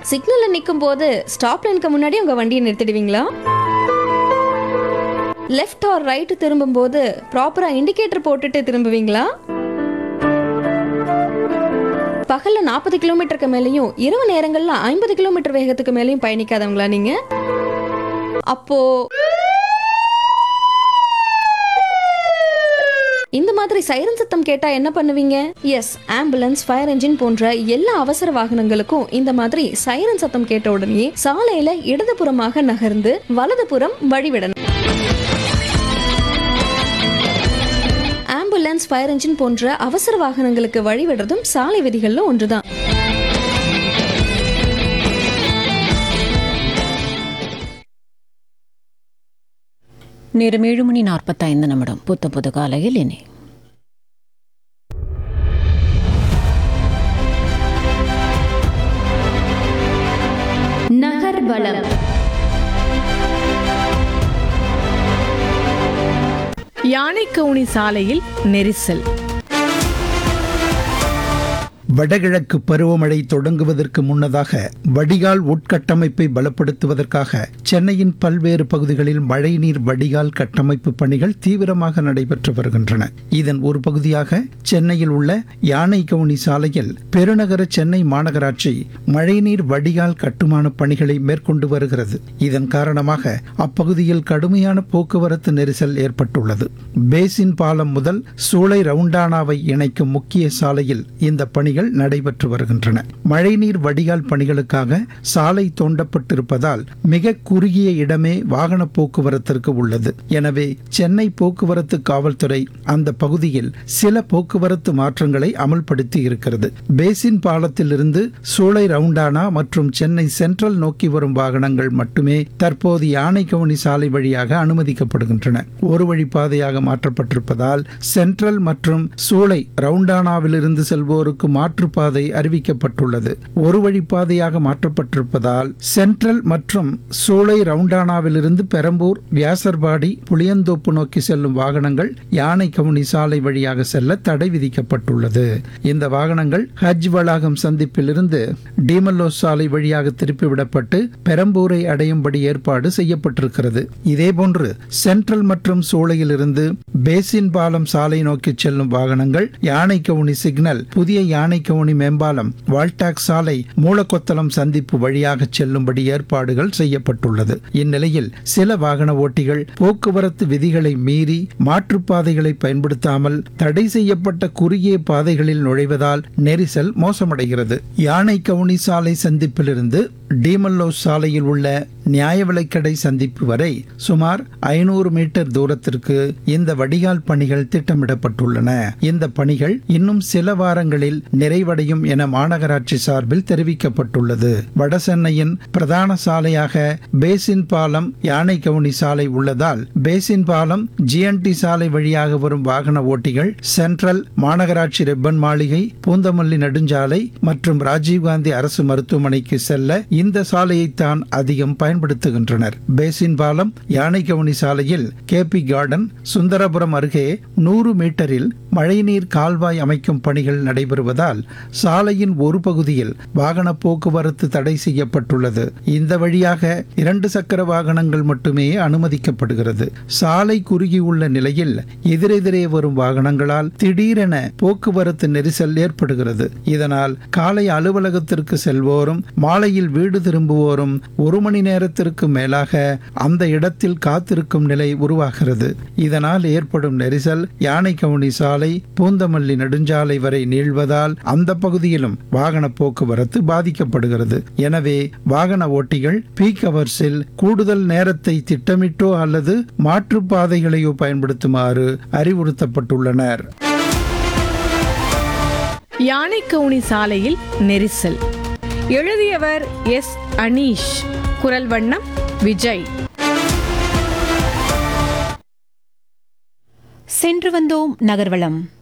சிக்னல்ல நிற்கும் போது ஸ்டாப் லைனுக்கு முன்னாடி உங்க வண்டியை நிறுத்திடுவீங்களா லெஃப்ட் ஆர் ரைட் திரும்பும் போது ப்ராப்பரா இண்டிகேட்டர் போட்டுட்டு திரும்புவீங்களா பகல்ல நாற்பது கிலோமீட்டருக்கு மேலேயும் இரவு நேரங்கள்ல ஐம்பது கிலோமீட்டர் வேகத்துக்கு மேலேயும் பயணிக்காதவங்களா நீங்க அப்போ இந்த மாதிரி சைரன் சத்தம் கேட்டா என்ன பண்ணுவீங்க எஸ் ஆம்புலன்ஸ் ஃபயர் என்ஜின் போன்ற எல்லா அவசர வாகனங்களுக்கும் இந்த மாதிரி சைரன் சத்தம் கேட்ட உடனே சாலையில இடதுபுறமாக நகர்ந்து வலதுபுறம் வழிவிடணும் ஆம்புலன்ஸ் ஃபயர் என்ஜின் போன்ற அவசர வாகனங்களுக்கு வழிவிடுறதும் சாலை விதிகள்ல ஒன்றுதான் நேரம் ஏழு மணி நாற்பத்தைந்து நிமிடம் புத்த புது காலையில் இனி நகர்வலம் யானைக்கவுனி சாலையில் நெரிசல் வடகிழக்கு பருவமழை தொடங்குவதற்கு முன்னதாக வடிகால் உட்கட்டமைப்பை பலப்படுத்துவதற்காக சென்னையின் பல்வேறு பகுதிகளில் மழைநீர் வடிகால் கட்டமைப்பு பணிகள் தீவிரமாக நடைபெற்று வருகின்றன இதன் ஒரு பகுதியாக சென்னையில் உள்ள யானை கவுனி சாலையில் பெருநகர சென்னை மாநகராட்சி மழைநீர் வடிகால் கட்டுமான பணிகளை மேற்கொண்டு வருகிறது இதன் காரணமாக அப்பகுதியில் கடுமையான போக்குவரத்து நெரிசல் ஏற்பட்டுள்ளது பேசின் பாலம் முதல் சூளை ரவுண்டானாவை இணைக்கும் முக்கிய சாலையில் இந்த பணிகள் நடைபெற்று வருகின்றன மழைநீர் வடிகால் பணிகளுக்காக சாலை தோண்டப்பட்டிருப்பதால் மிக குறுகிய இடமே வாகன போக்குவரத்திற்கு உள்ளது எனவே சென்னை போக்குவரத்து காவல்துறை அந்த பகுதியில் சில போக்குவரத்து மாற்றங்களை அமல்படுத்தி இருக்கிறது பேசின் பாலத்திலிருந்து சூளை ரவுண்டானா மற்றும் சென்னை சென்ட்ரல் நோக்கி வரும் வாகனங்கள் மட்டுமே தற்போது யானைக்கவுனி சாலை வழியாக அனுமதிக்கப்படுகின்றன ஒரு வழி பாதையாக மாற்றப்பட்டிருப்பதால் சென்ட்ரல் மற்றும் சூளை ரவுண்டானாவிலிருந்து செல்வோருக்கு மாற்றுப்பாதை அறிவிக்கப்பட்டுள்ளது ஒரு வழி பாதையாக மாற்றப்பட்டிருப்பதால் சென்ட்ரல் மற்றும் சூளை ரவுண்டானாவிலிருந்து பெரம்பூர் வியாசர்பாடி புளியந்தோப்பு நோக்கி செல்லும் வாகனங்கள் யானை கவுனி சாலை வழியாக செல்ல தடை விதிக்கப்பட்டுள்ளது இந்த வாகனங்கள் ஹஜ் வளாகம் சந்திப்பிலிருந்து டீமல்லோ சாலை வழியாக திருப்பிவிடப்பட்டு பெரம்பூரை அடையும்படி ஏற்பாடு செய்யப்பட்டிருக்கிறது இதேபோன்று சென்ட்ரல் மற்றும் சூளையிலிருந்து பேசின் பாலம் சாலை நோக்கி செல்லும் வாகனங்கள் யானை கவுனி சிக்னல் புதிய யானை கவுனி மேம்பாலம் வால்டாக் சாலை மூலக்கொத்தளம் சந்திப்பு வழியாக செல்லும்படி ஏற்பாடுகள் செய்யப்பட்டுள்ளது இந்நிலையில் சில வாகன ஓட்டிகள் போக்குவரத்து விதிகளை மீறி மாற்றுப்பாதைகளை பயன்படுத்தாமல் தடை செய்யப்பட்ட குறுகிய பாதைகளில் நுழைவதால் நெரிசல் மோசமடைகிறது யானை கவுனி சாலை சந்திப்பிலிருந்து டீமல்லோ சாலையில் உள்ள நியாய விலைக்கடை சந்திப்பு வரை சுமார் ஐநூறு மீட்டர் தூரத்திற்கு இந்த வடிகால் பணிகள் திட்டமிடப்பட்டுள்ளன இந்த பணிகள் இன்னும் சில வாரங்களில் நிறைவடையும் என மாநகராட்சி சார்பில் தெரிவிக்கப்பட்டுள்ளது வடசென்னையின் பிரதான சாலையாக பேசின் பாலம் யானை கவுனி சாலை உள்ளதால் பேசின் பாலம் ஜிஎன்டி சாலை வழியாக வரும் வாகன ஓட்டிகள் சென்ட்ரல் மாநகராட்சி ரெப்பன் மாளிகை பூந்தமல்லி நெடுஞ்சாலை மற்றும் ராஜீவ்காந்தி அரசு மருத்துவமனைக்கு செல்ல இந்த சாலையைத்தான் அதிகம் பயன்படுத்துகின்றனர் பேசின் பாலம் யானைக்கவுனி சாலையில் கேபி கார்டன் சுந்தரபுரம் அருகே நூறு மீட்டரில் மழைநீர் கால்வாய் அமைக்கும் பணிகள் நடைபெறுவதால் சாலையின் ஒரு பகுதியில் வாகன போக்குவரத்து தடை செய்யப்பட்டுள்ளது இந்த வழியாக இரண்டு சக்கர வாகனங்கள் மட்டுமே அனுமதிக்கப்படுகிறது சாலை குறுகியுள்ள நிலையில் எதிரெதிரே வரும் வாகனங்களால் திடீரென போக்குவரத்து நெரிசல் ஏற்படுகிறது இதனால் காலை அலுவலகத்திற்கு செல்வோரும் மாலையில் வீடு திரும்புவோரும் ஒரு மணி நேரத்திற்கு மேலாக அந்த இடத்தில் காத்திருக்கும் நிலை உருவாகிறது இதனால் ஏற்படும் நெரிசல் யானை கவுனி சாலை பூந்தமல்லி நெடுஞ்சாலை வரை நீள்வதால் அந்த பகுதியிலும் வாகன போக்குவரத்து பாதிக்கப்படுகிறது எனவே வாகன ஓட்டிகள் பீக் அவர்ஸில் கூடுதல் நேரத்தை திட்டமிட்டோ அல்லது மாற்றுப்பாதைகளையோ பயன்படுத்துமாறு அறிவுறுத்தப்பட்டுள்ளனர் யானைக்கவுனி சாலையில் நெரிசல் எழுதியவர் எஸ் அனீஷ் குரல் வண்ணம் விஜய் சென்று வந்தோம் நகர்வலம்